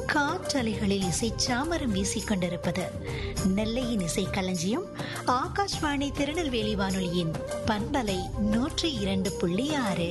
காற்றலைகளில் இசை சாமரம் வீசிக் கொண்டிருப்பது நெல்லையின் இசை களஞ்சியம் ஆகாஷ்வாணி திருநெல்வேலி வானொலியின் பண்பலை நூற்றி இரண்டு புள்ளி ஆறு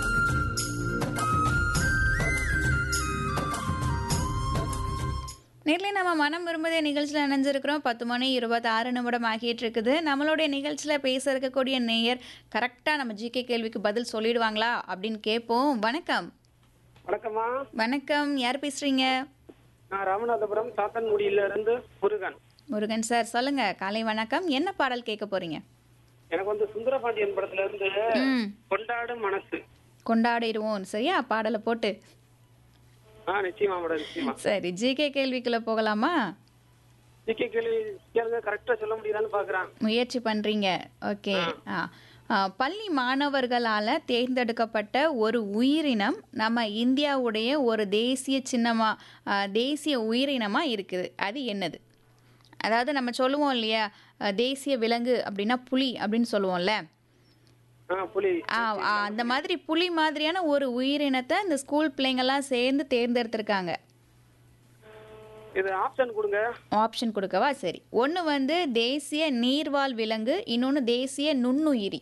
நேரில் நம்ம மனம் விரும்புதே நிகழ்ச்சியில் இணைஞ்சிருக்கிறோம் பத்து மணி இருபத்தாறு நிமிடம் ஆகிட்டு இருக்குது நம்மளுடைய நிகழ்ச்சியில் பேச இருக்கக்கூடிய நேயர் கரெக்டாக நம்ம ஜிகே கேள்விக்கு பதில் சொல்லிடுவாங்களா அப்படின்னு கேட்போம் வணக்கம் வணக்கம்மா வணக்கம் யார் பேசுறீங்க நான் ராமநாதபுரம் சாத்தன்குடியில இருந்து முருகன் முருகன் சார் சொல்லுங்க காலை வணக்கம் என்ன பாடல் கேட்க போறீங்க எனக்கு வந்து சுந்தரபாண்டியன் படத்துல இருந்து ம் கொண்டாடும் மனசு கொண்டாடிடுவோம் சரியா பாடலை போட்டு ஆ நிச்சயமா மேடம் நிச்சயமா சரி ஜிகே கேள்விக்குள்ள போகலாமா ஜிகே கேள்வி கேளுங்க கரெக்டா சொல்ல முடியுதான்னு பாக்குறேன் முயற்சி பண்றீங்க ஓகே ஆ ஆ, பள்ளி மாணவர்களால் தேர்ந்தெடுக்கப்பட்ட ஒரு உயிரினம் நம்ம இந்தியாவுடைய ஒரு தேசிய சின்னமா ஆ, தேசிய உயிரினமா இருக்குது அது என்னது அதாவது நம்ம சொல்லுவோம் இல்லையா ஆ, தேசிய விலங்கு அப்படின்னா புலி அப்படின்னு சொல்லுவோம்ல ஆ புலி ஆ, ஆ, அந்த மாதிரி புலி மாதிரியான ஒரு உயிரினத்தை இந்த ஸ்கூல் பிள்ளைங்கெல்லாம் சேர்ந்து தேர்ந்தெடுத்திருக்காங்க இது ஆப்ஷன் கொடுங்க ஆப்ஷன் கொடுக்கவா சரி ஒன்று வந்து தேசிய நீர்வாழ் விலங்கு இன்னொன்று தேசிய நுண்ணுயிரி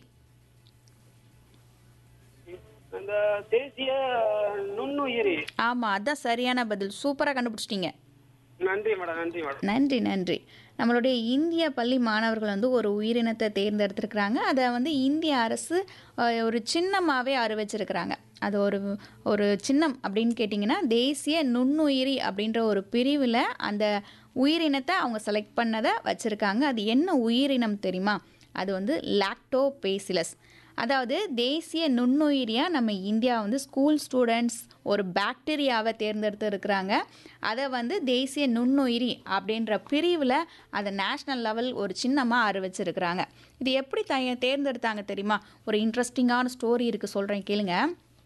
அந்த தேசிய நுண்ணுயிரி ஆமாம் அதான் சரியான பதில் சூப்பராக கண்டுபிடிச்சிட்டீங்க நன்றி மேடம் நன்றி மேடம் நன்றி நன்றி நம்மளுடைய இந்திய பள்ளி மாணவர்கள் வந்து ஒரு உயிரினத்தை தேர்ந்தெடுத்திருக்கிறாங்க அதை வந்து இந்திய அரசு அஹ், ஒரு சின்னமாகவே அறிவிச்சிருக்கிறாங்க அது ஒரு ஒரு சின்னம் அப்படின்னு கேட்டிங்கன்னா தேசிய நுண்ணுயிரி அப்படின்ற ஒரு பிரிவில் அந்த உயிரினத்தை அவங்க செலக்ட் பண்ணதை வச்சுருக்காங்க அது என்ன உயிரினம் தெரியுமா அது வந்து லாக்டோபேசிலஸ் அதாவது தேசிய நுண்ணுயிரியாக நம்ம இந்தியா வந்து ஸ்கூல் ஸ்டூடெண்ட்ஸ் ஒரு பாக்டீரியாவை தேர்ந்தெடுத்து இருக்கிறாங்க அதை வந்து தேசிய நுண்ணுயிரி அப்படின்ற பிரிவில் அதை நேஷ்னல் லெவல் ஒரு சின்னமாக அறிவிச்சிருக்கிறாங்க இது எப்படி த தேர்ந்தெடுத்தாங்க தெரியுமா ஒரு இன்ட்ரெஸ்டிங்கான ஸ்டோரி இருக்குது சொல்கிறேன் கேளுங்க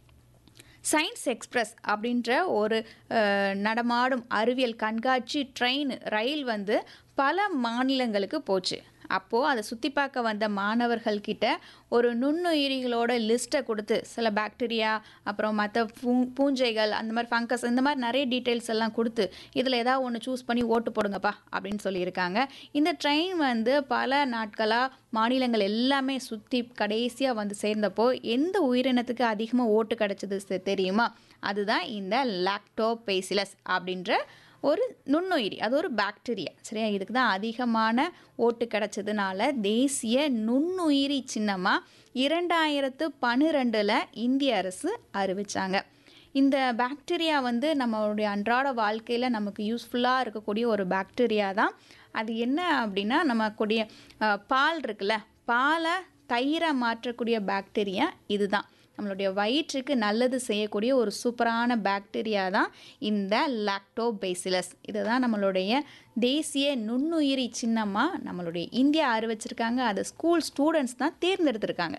சயின்ஸ் எக்ஸ்பிரஸ் அப்படின்ற ஒரு அஹ், நடமாடும் அறிவியல் கண்காட்சி ட்ரெயின் ரயில் வந்து பல மாநிலங்களுக்கு போச்சு அப்போது அதை சுற்றி பார்க்க வந்த மாணவர்கள்கிட்ட ஒரு நுண்ணுயிரிகளோட லிஸ்ட்டை கொடுத்து சில பாக்டீரியா அப்புறம் மற்ற பூ பூஞ்சைகள் அந்த மாதிரி ஃபங்கஸ் இந்த மாதிரி நிறைய டீட்டெயில்ஸ் எல்லாம் கொடுத்து இதில் ஏதாவது ஒன்று சூஸ் பண்ணி ஓட்டு போடுங்கப்பா அப்படின்னு சொல்லியிருக்காங்க இந்த ட்ரெயின் வந்து பல நாட்களாக மாநிலங்கள் எல்லாமே சுற்றி கடைசியாக வந்து சேர்ந்தப்போ எந்த உயிரினத்துக்கு அதிகமாக ஓட்டு கிடச்சது செ- தெரியுமா அதுதான் இந்த லாக்டோபேசிலஸ் அப்படின்ற ஒரு நுண்ணுயிரி அது ஒரு பாக்டீரியா சரியா இதுக்கு தான் அதிகமான ஓட்டு கிடைச்சதுனால தேசிய நுண்ணுயிரி சின்னமாக இரண்டாயிரத்து பன்னிரெண்டில் இந்திய அரசு அறிவிச்சாங்க இந்த பாக்டீரியா வந்து நம்மளுடைய அன்றாட வாழ்க்கையில் நமக்கு யூஸ்ஃபுல்லாக இருக்கக்கூடிய ஒரு பாக்டீரியா தான் அது என்ன அப்படின்னா நமக்குடைய அஹ், பால் இருக்குல்ல பாலை தயிரை மாற்றக்கூடிய பாக்டீரியா இதுதான் நம்மளுடைய வயிற்றுக்கு நல்லது செய்யக்கூடிய ஒரு சூப்பரான பாக்டீரியா தான் இந்த லாக்டோபேசிலஸ் இதுதான் நம்மளுடைய தேசிய நுண்ணுயிரி சின்னமாக நம்மளுடைய இந்தியா அறிவிச்சிருக்காங்க அதை ஸ்கூல் ஸ்டூடெண்ட்ஸ் தான் தேர்ந்தெடுத்திருக்காங்க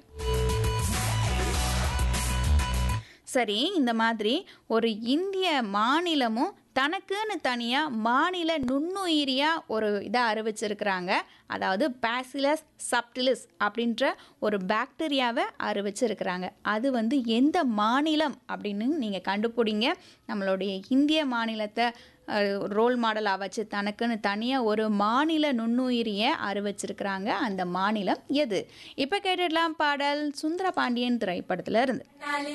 சரி இந்த மாதிரி ஒரு இந்திய மாநிலமும் தனக்குன்னு தனியாக மாநில நுண்ணுயிரியாக ஒரு இதை அறிவிச்சிருக்கிறாங்க அதாவது பேசிலஸ் சப்டிலிஸ் அப்படின்ற ஒரு பாக்டீரியாவை அறிவிச்சிருக்கிறாங்க அது வந்து எந்த மாநிலம் அப்படின்னு நீங்கள் கண்டுபிடிங்க நம்மளுடைய இந்திய மாநிலத்தை ரோல் மாடலாக வச்சு தனக்குன்னு தனியாக ஒரு மாநில நுண்ணுயிரியை அறிவிச்சிருக்கிறாங்க அந்த மாநிலம் எது இப்போ கேட்டுடலாம் பாடல் சுந்தர பாண்டியன் திரைப்படத்துல இருந்து